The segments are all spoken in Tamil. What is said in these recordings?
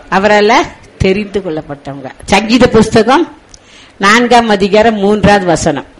அவரால தெரிந்து கொள்ளப்பட்டவங்க சங்கீத புஸ்தகம் நான்காம் அதிகாரம் மூன்றாவது வசனம்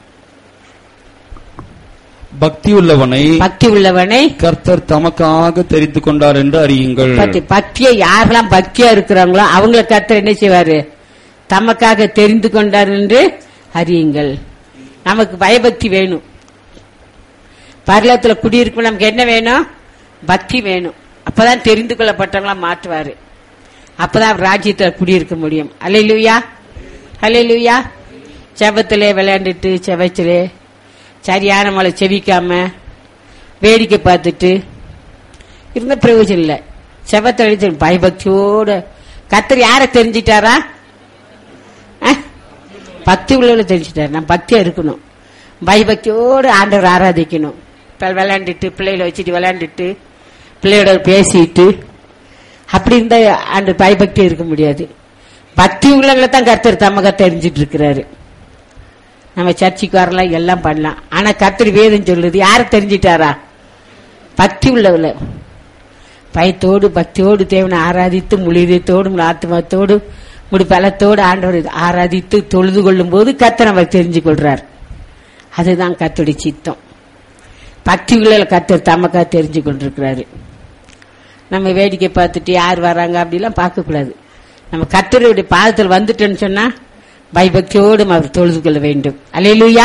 பக்தியுள்ளவனை பக்தி உள்ளவனை கர்த்தர் தமக்காக தெரிந்து கொண்டார் என்று அறியுங்கள் பத்தி பக்தியை யாரெல்லாம் பக்தியா இருக்கிறாங்களோ அவங்கள கர்த்தர் என்ன செய்வாரு தமக்காக தெரிந்து கொண்டார் என்று அறியுங்கள் நமக்கு பயபக்தி வேணும் பரலத்துல குடியிருக்கும் நமக்கு என்ன வேணும் பக்தி வேணும் அப்பதான் தெரிந்து கொள்ளப்பட்டவங்களா மாற்றுவாரு அப்பதான் அவர் ராஜ்யத்துல குடியிருக்க முடியும் அலையிலுயா அலையிலுயா செபத்திலே விளையாண்டுட்டு செவச்சிலே சரியான மழை செவிக்காம வேடிக்கை பார்த்துட்டு இருந்த பிரயோஜனம் இல்லை செவத்தழிச்சு பயபக்தியோட கத்தர் யாரை தெரிஞ்சிட்டாரா அஹ்? பக்தி உள்ளவளை தெரிஞ்சிட்டாரு நான் பக்தியா இருக்கணும் பயபக்தியோடு ஆண்டவர் ஆராதிக்கணும் இப்ப விளையாண்டுட்டு பிள்ளைகளை வச்சுட்டு விளையாண்டுட்டு பிள்ளையோட பேசிட்டு அப்படி இருந்தா ஆண்டு பயபக்தி இருக்க முடியாது பக்தி உள்ளவங்களை தான் கர்த்தர் தமக தெரிஞ்சிட்டு இருக்கிறாரு நம்ம சர்ச்சுக்கு வரலாம் எல்லாம் பண்ணலாம் ஆனா கர்த்தர் வேதம் சொல்லுது யாரை தெரிஞ்சிட்டாரா பக்தி உள்ளவள பயத்தோடு பக்தியோடு தேவனை ஆராதித்து முழிதத்தோடு ஆத்மத்தோடு முடி பலத்தோடு ஆண்டவர் ஆராதித்து தொழுது கொள்ளும் போது கர்த்தர் அவர் தெரிஞ்சு கொள்றார் அதுதான் கர்த்தருடைய சித்தம் பக்தி உள்ள கர்த்தர் தமக்கா தெரிஞ்சு கொண்டிருக்கிறாரு நம்ம வேடிக்கை பார்த்துட்டு யார் வராங்க அப்படிலாம் பார்க்க கூடாது நம்ம கர்த்தருடைய பாதத்தில் வந்துட்டோன்னு சொன்னா பயபக்தியோடு அவர் தொழுது கொள்ள வேண்டும் அலையிலுயா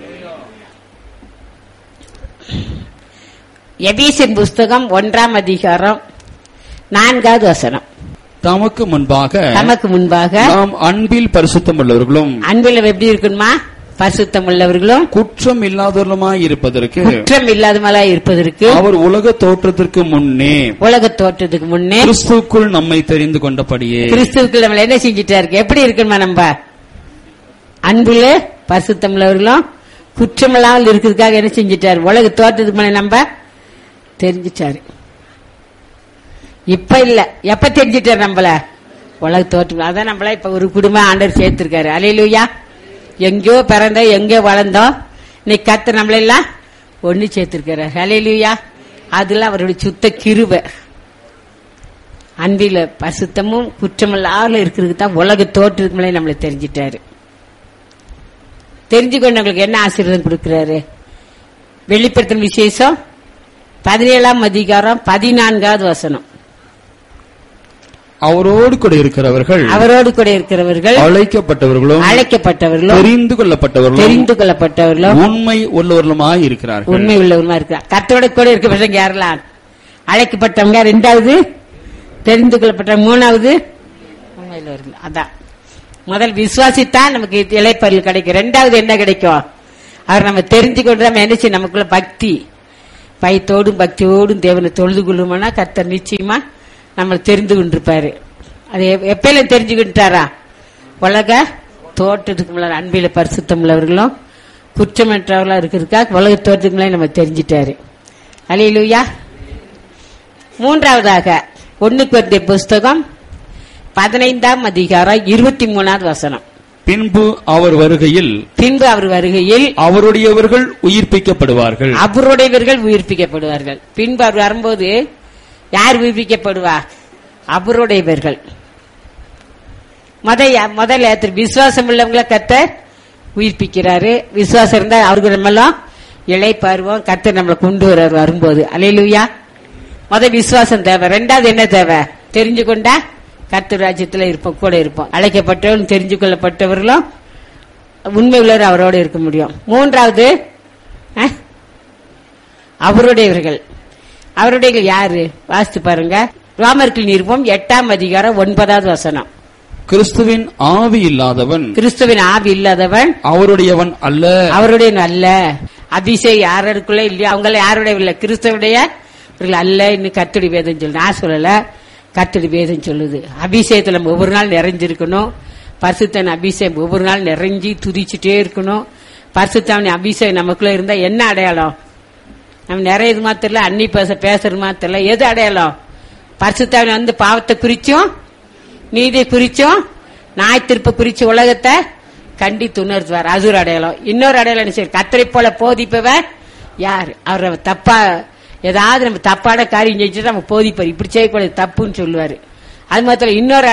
எபீசின் புஸ்தகம் ஒன்றாம் அதிகாரம் நான்காவது வசனம் தமக்கு முன்பாக நமக்கு முன்பாக நாம் அன்பில் பரிசுத்தம் உள்ளவர்களும் அன்பில் எப்படி இருக்கணுமா பரிசுத்தம் உள்ளவர்களும் குற்றம் இல்லாதவர்களுமாய் இருப்பதற்கு குற்றம் இல்லாதமலா இருப்பதற்கு அவர் உலக தோற்றத்திற்கு முன்னே உலக தோற்றத்துக்கு முன்னே கிறிஸ்துக்குள் நம்மை தெரிந்து கொண்டபடியே கிறிஸ்துவுக்கு நம்மள என்ன செஞ்சிட்டாரு எப்படி இருக்கணுமா நம்ம அன்புல பரிசுத்தம் உள்ளவர்களும் குற்றமில்லாமல் இருக்கிறதுக்காக என்ன செஞ்சிட்டாரு உலக தோற்றத்துக்கு முன்னே நம்ம தெரிஞ்சிட்டாரு இப்ப இல்ல எப்ப தெரிஞ்சிட்டாரு நம்மள உலக தோற்றம் அதான் நம்மள இப்ப ஒரு குடும்பம் ஆண்டவர் சேர்த்திருக்காரு அலையிலுயா எங்கேயோ பிறந்தோம் எங்கேயோ வளர்ந்தோம் இன்னைக்கு கத்து நம்மளெல்லாம் ஒண்ணு சேர்த்திருக்காரு அலையிலுயா அதெல்லாம் அவருடைய சுத்த கிருபை அன்பில பசுத்தமும் குற்றமில்லாத இருக்கிறதுக்கு தான் உலக தோற்றத்துக்கு மேலே நம்மளை தெரிஞ்சிட்டாரு தெரிஞ்சுக்கொண்டு நம்மளுக்கு என்ன ஆசீர்வாதம் கொடுக்கிறாரு வெளிப்படுத்தும் விசேஷம் பதினேழாம் அதிகாரம் பதினான்காவது வசனம் அவரோடு கூட இருக்கிறவர்கள் அவரோடு கூட இருக்கிறவர்கள் அழைக்கப்பட்டவர்களும் அழைக்கப்பட்டவர்களும் தெரிந்து கொள்ளப்பட்டவர்களும் தெரிந்து கொள்ளப்பட்டவர்களும் உண்மை உள்ளவர்களுமாய் இருக்கிறார்கள் உண்மை உள்ளவருமா இருக்கிறார் கர்த்தரோட கூட இருக்கப்பட்டவங்க யாரெல்லாம் அழைக்கப்பட்டவங்க ரெண்டாவது தெரிந்து கொள்ளப்பட்ட மூணாவது உண்மை உள்ளவர்கள் அதான் முதல் விசுவாசித்தான் நமக்கு இலைப்பறில் கிடைக்கும் ரெண்டாவது என்ன கிடைக்கும் அவர் நம்ம தெரிஞ்சு கொண்டு நம்ம என்ன செய்யும் நமக்குள்ள பக்தி பயத்தோடும் பக்தியோடும் தேவனை தொழுது கொள்ளுமானா கர்த்தர் நிச்சயமா நம்மளை தெரிந்து கொண்டிருப்பாரு அது எப்- எப்பயில தெரிஞ்சுக்கிட்டாரா உலக தோட்டத்துக்கு முன்னாடி அன்பில பரிசுத்தம் உள்ளவர்களும் குற்றமற்றவர்களா இருக்கிறதுக்காக உலக தோட்டத்துக்கு முன்னாடி நம்ம தெரிஞ்சிட்டாரு அலையிலுயா மூன்றாவதாக ஒண்ணுக்கு வந்த புஸ்தகம் பதினைந்தாம் அதிகாரம் இருபத்தி மூணாவது வசனம் பின்பு அவர் வருகையில் பின்பு அவர் வருகையில் அவருடையவர்கள் உயிர்ப்பிக்கப்படுவார்கள் அவருடையவர்கள் உயிர்ப்பிக்கப்படுவார்கள் பின்பு அவர் வரும்போது யார் உயிர்ப்பிக்கப்படுவா அவருடையவர்கள் முத முதல்ல திரு விசுவாசம் உள்ளவங்களை கத்த உயிர்ப்பிக்கிறாரு விசுவாசம் இருந்தா அவருக்கு நம்மளும் இலை பருவம் கத்த நம்மளை கொண்டு வர்றாரு வரும்போது அலையிலுயா முத விசுவாசம் தேவை ரெண்டாவது என்ன தேவை தெரிஞ்சு கொண்டா கர்த்தர் ராஜ்யத்துல இருப்போம் கூட இருப்போம் அழைக்கப்பட்டவர்கள் தெரிஞ்சு கொள்ளப்பட்டவர்களும் உண்மை உள்ளவர் அவரோட இருக்க முடியும் மூன்றாவது அஹ், அவருடையவர்கள் அவருடைய யாரு வாசித்து பாருங்க ரோமர்கள் நிருபம் எட்டாம் அதிகாரம் ஒன்பதாவது வசனம் கிறிஸ்துவின் ஆவி இல்லாதவன் கிறிஸ்துவின் ஆவி இல்லாதவன் அவருடையவன் அல்ல அவருடைய அல்ல அபிஷேக் யாருக்குள்ள இல்லையா அவங்கள யாருடைய இல்ல கிறிஸ்தவுடைய இவர்கள் அல்ல இன்னும் கத்துடி வேதம் சொல்லு நான் சொல்லல கத்துடி வேதம் சொல்லுது அபிஷேகத்துல நம்ம ஒவ்வொரு நாள் நிறைஞ்சிருக்கணும் பரிசுத்தன் அபிஷேகம் ஒவ்வொரு நாள் நிறைஞ்சி துதிச்சுட்டே இருக்கணும் பரிசுத்தவன் அபிஷேகம் நமக்குள்ள இருந்தா என்ன அடையாளம் நம்ம நிறைய மாத்திரல அன்னி பேச பேசுறது மாத்திரல எது அடையாளம் பரிசுத்தவன் வந்து பாவத்தை குறிச்சும் நீதி குறிச்சும் நாய் திருப்ப குறிச்சு உலகத்தை கண்டி துணர்த்துவார் அது ஒரு அடையாளம் இன்னொரு அடையாளம் என்ன செய்வார்? கத்தரை போல போதிப்பவர் யார் அவர் தப்பா ஏதாவது நம்ம தப்பான காரியம் செஞ்சுட்டு நம்ம போதிப்பார் இப்படி செய்யக்கூடாது தப்புன்னு சொல்லுவாரு அது மாத்திரம் இன்னொரு